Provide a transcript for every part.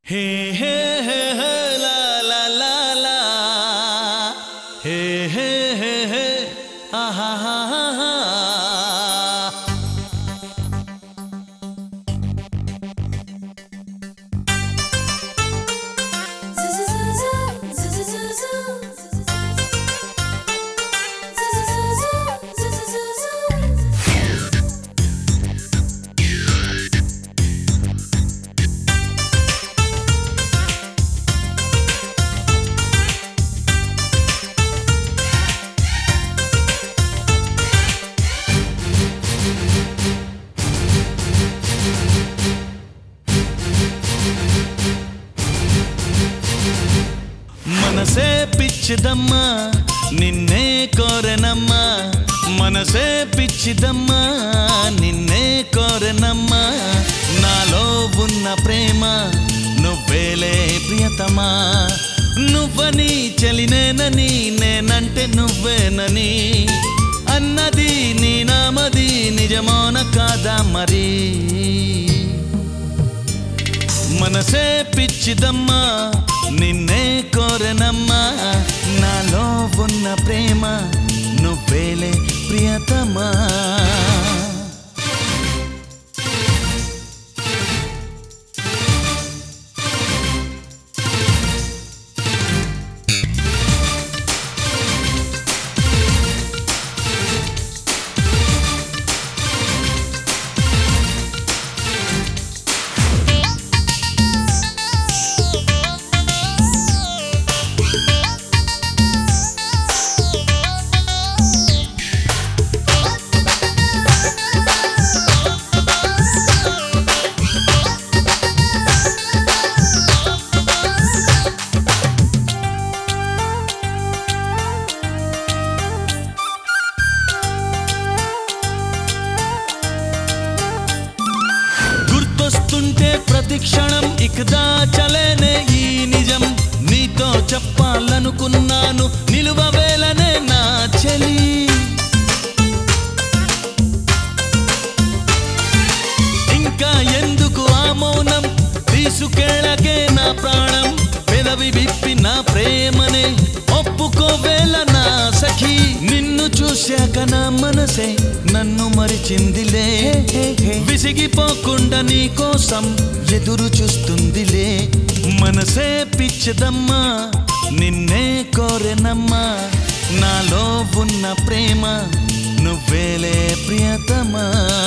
హే హే హే హే లా లా లా లా హే హే హే హే ఆహా హా హా హా మనసే పిచ్చిదమ్మా నిన్నే కోరెనమ్మా మనసే పిచ్చిదమ్మా నిన్నే కోరెనమ్మా నాలో ఉన్న ప్రేమ నువ్వేలే ప్రియతమా నువ్వని చెలినేనని నేనంటే నువ్వేనని అన్నది నీ నామది నిజమోన కాదా మరి మనసే పిచ్చిదమ్మా నిన్నే కోరెనమ్మా నాలో ఉన్న ప్రేమ నువ్వేలే ప్రియతమా గుర్తొస్తుంటే ప్రతి క్షణం ఇక దాచలేనే ఈ నిజం నీతో చెప్పాలనుకున్నాను నిలువవేలనే నా చెలి ఇంకా ఎందుకు ఆ మౌనం తీసుకెళ్ళకే నా ప్రాణం పెదవి విప్పి నా ప్రేమనే ఒప్పుకోవేల నా సఖీ నిన్ను చూశాక నా మనసే నన్ను మరిచిందిలే విసిగిపోకుండా నీ కోసం ఎదురు చూస్తుందిలే మనసే పిచ్చదమ్మా నిన్నే కోరెనమ్మా నాలో ఉన్న ప్రేమ నువ్వేలే ప్రియతమా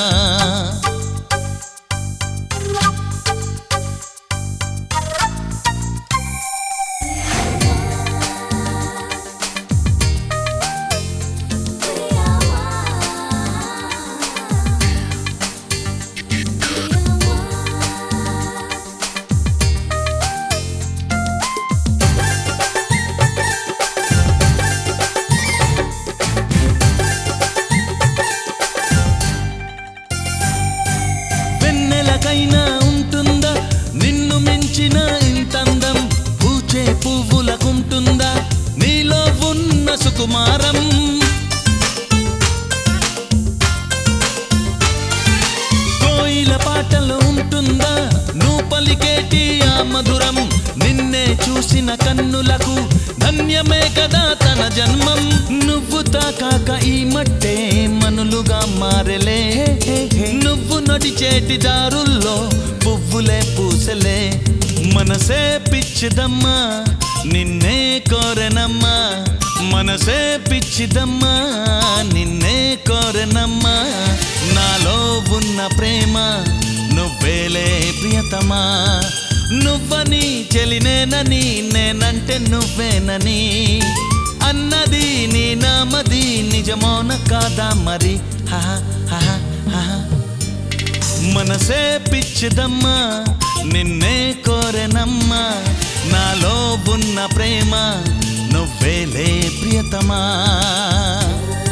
వెన్నెలకైనా ఉంటుందా నిన్ను మించిన ఇంతందం పూచే పువ్వులకుంటుందా నీలో ఉన్న సుకుమారం కోయిల పాటలు ఉంటుందా నువ్వు పలికేటి ఆ మధురం నిన్నే చూసిన కన్నులకు ధన్యమే కదా తన జన్మం నువ్వు తాకాక ఈ మట్టే మనులుగా మారెలే నువ్వు నడిచేటి దారుల్లో పువ్వులే పూసలే మనసే పిచ్చిదమ్మా నిన్నే కోరెనమ్మా మనసే పిచ్చిదమ్మా నిన్నే కోరెనమ్మా నాలో ఉన్న ప్రేమ నువ్వేలే ప్రియతమా నువ్వని చెలినేనని నేనంటే నువ్వేనని అన్నది నీ నామది నిజమోన కాదా మరి హహ హహ హహ మనసే పిచ్చిదమ్మా నిన్నే కోరెనమ్మా నాలో ఉన్న ప్రేమ నువ్వేలే ప్రియతమా